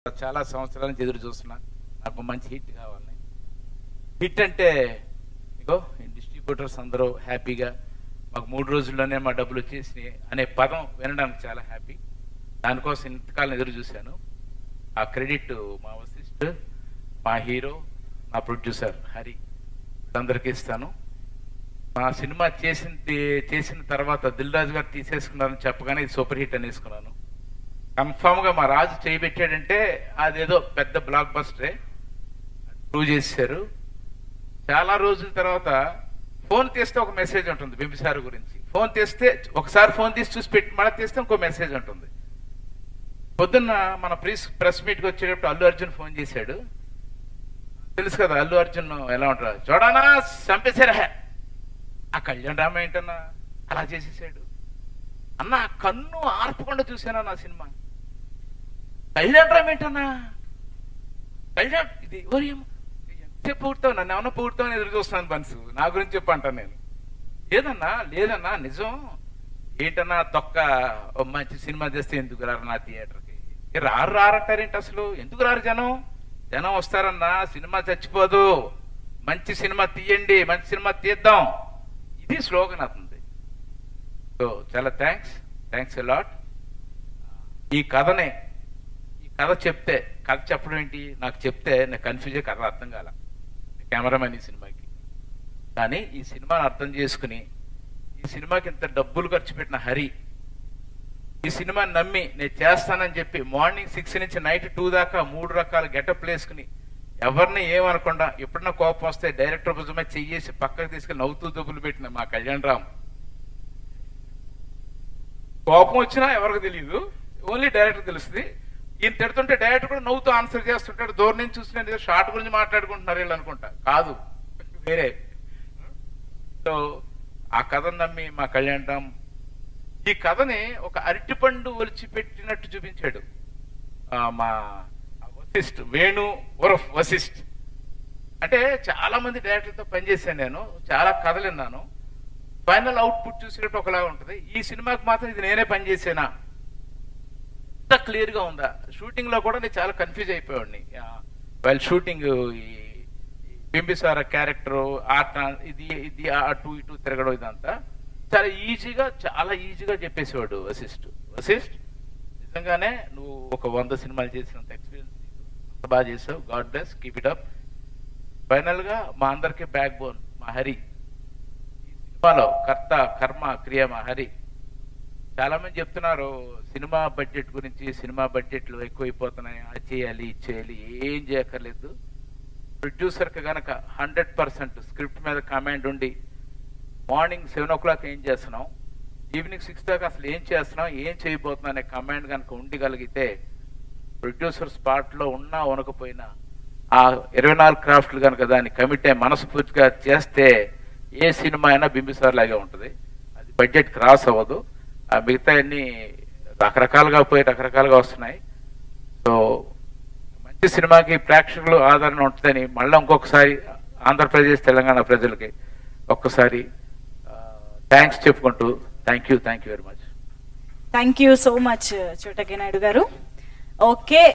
చాలా సంవత్సరాల నుంచి ఎదురు చూస్తున్నా నాకు మంచి హిట్ కావాలని హిట్ అంటే ఇగో డిస్ట్రిబ్యూటర్స్ అందరూ హ్యాపీగా మాకు మూడు రోజుల్లోనే మా డబ్బులు వచ్చేసినాయి అనే పదం వినడానికి చాలా హ్యాపీ దానికోసం ఇంతకాలం ఎదురు చూశాను ఆ క్రెడిట్ మా వశిష్ఠ్ మా హీరో మా ప్రొడ్యూసర్ హరి అందరికీ ఇస్తాను మా సినిమా చేసింది చేసిన తర్వాత దిల్ రాజు గారు తీసేసుకున్నారని చెప్పగానే ఇది సూపర్ హిట్ అనేసుకున్నాను కన్ఫామ్ గా మా రాజు చేయబెట్టాడంటే అదేదో పెద్ద బ్లాక్ బస్టరే ప్రూవ్ చేశారు చాలా రోజుల తర్వాత ఫోన్ తీస్తే ఒక మెసేజ్ ఉంటుంది బింబిసార్ గురించి ఫోన్ తీస్తే ఒకసారి ఫోన్ తీసి చూసి పెట్టి మళ్ళీ తీస్తే ఇంకో మెసేజ్ ఉంటుంది పొద్దున్న మన ప్రెస్ ప్రెస్ మీట్కి వచ్చేటప్పుడు అల్లు అర్జున్ ఫోన్ చేశాడు తెలుసు కదా అల్లు అర్జున్ ఎలా ఉంటాడు చూడనా చంపేశారా ఆ కళ్యాణ్ రామ ఏంటన్నా అలా చేసేసాడు అన్న కన్ను ఆర్పకుండా చూసానా నా సినిమా కళ్యాణ్ రామ ఏంటన్నా కళ్యాణ్ ఇది ఎవరు ఏం- ఎంతే పొగుడుతావు నన్ను ఏమన్నా పొగుడుతావు అని ఎదురు చూస్తున్నాను బన్స్ నా గురించి చెప్పు అంటాను నేను లేదన్నా లేదన్నా నిజం ఏంటన్నా తొక్క ఓ మంచి సినిమా చేస్తే ఎందుకు రారు నా థియేటర్కి ఏ రారు రారంటారేంటి అసలు ఎందుకు రారు జనం జనం వస్తారన్నా సినిమా చచ్చిపోదు మంచి సినిమా తీయండి మంచి సినిమా తీద్దాం ఇది స్లోగన్ అవుతుంది సో చాలా థ్యాంక్స్ థ్యాంక్స్ లాట్ ఈ కథనే ఈ కథ చెప్తే కథ చెప్పడం ఏంటి నాకు చెప్తే నాకు కన్ఫ్యూజ్ కథ అర్థం కాల కెమెరామెన్ ఈ సినిమాకి కానీ ఈ సినిమాని అర్థం చేసుకుని ఈ సినిమాకి ఇంత డబ్బులు ఖర్చు పెట్టిన హరి ఈ సినిమాని నమ్మి నేను చేస్తానని చెప్పి మార్నింగ్ సిక్స్ నుంచి నైట్ టూ దాకా మూడు రకాల గెటప్ వేసుకుని ఎవరిని ఏమనకుండా ఎప్పుడన్నా కోపం వస్తే డైరెక్టర్ భుజమే చెయ్యేసి పక్కకు తీసుకెళ్ళి నవ్వుతూ దెబ్బలు పెట్టిన మా కళ్యాణ్ రామ్ కోపం వచ్చినా ఎవరికి తెలియదు ఓన్లీ డైరెక్టర్ తెలుస్తుంది ఈయన తిడుతుంటే డైరెక్టర్ కూడా నవ్వుతూ ఆన్సర్ చేస్తుంటాడు దూరం నుంచి చూసిన ఏదో షార్ట్ గురించి మాట్లాడుకుంటున్నారు వీళ్ళు అనుకుంటా కాదు వేరే సో ఆ కథను నమ్మి మా కళ్యాణ్ రామ్ ఈ కథని ఒక అరటిపండు ఒలిచి పెట్టినట్టు చూపించాడు ఆ, మా వశిష్ఠ్ వేణు ఉరఫ్ వశిష్ఠ్ అంటే చాలా మంది డైరెక్టర్లతో పనిచేశాను నేను చాలా కథలు విన్నాను ఫైనల్ అవుట్పుట్ చూసేటప్పుడు ఒకలాగా ఉంటుంది ఈ సినిమాకి మాత్రం ఇది నేనే పనిచేసానా ఇంత క్లియర్ గా ఉందా షూటింగ్ లో కూడా నేను చాలా కన్ఫ్యూజ్ అయిపోయాడిని వైల్ షూటింగ్ ఈ ఈ బింబిసార క్యారెక్టర్ ఆర్ట్ ఇది ఇది అటు ఇటు తిరగడం ఇదంతా చాలా ఈజీగా చాలా ఈజీగా చెప్పేసేవాడు వశిష్ఠ్ వశిష్ఠ్ నిజంగానే నువ్వు ఒక వంద సినిమాలు చేసినంత ఎక్స్పీరియన్స్ అంత బాగా చేసావు God bless keep it up final గా మా అందరికి బ్యాక్ బోన్ మా హరి ఈ సినిమాలో కర్త కర్మ క్రియ మా హరి చాలా మంది చెప్తున్నారు సినిమా బడ్జెట్ గురించి సినిమా బడ్జెట్లు ఎక్కువైపోతున్నాయి అది చేయాలి ఇది చేయాలి ఏం చేయక్కర్లేదు ప్రొడ్యూసర్ కి గనక హండ్రెడ్ పర్సెంట్ స్క్రిప్ట్ మీద కమాండ్ ఉండి మార్నింగ్ సెవెన్ ఓ క్లాక్ ఏం చేస్తున్నాం ఈవినింగ్ సిక్స్ దాకా అసలు ఏం చేస్తున్నాం ఏం చేయబోతున్నాం అనే కమాండ్ కనుక ఉండగలిగితే ప్రొడ్యూసర్ స్పాట్ లో ఉన్నా ఉనకపోయినా ఆ ఇరవై నాలుగు క్రాఫ్ట్లు కనుక దాన్ని కమిట్ అయ్యి మనస్ఫూర్తిగా చేస్తే ఏ సినిమా అయినా బింబిసార్ లాగే ఉంటుంది అది బడ్జెట్ క్రాస్ అవ్వదు ఆ మిగతా అన్ని రకరకాలుగా పోయి రకరకాలుగా వస్తున్నాయి సో మంచి సినిమాకి ప్రేక్షకులు ఆదరణ ఉంటుందని మళ్ళీ ఇంకొకసారి ఆంధ్రప్రదేశ్ తెలంగాణ ప్రజలకి ఒక్కసారి థ్యాంక్స్ చెప్పుకుంటూ thank you thank you very much thank you so much చోటకి నాయుడు గారు ఓకే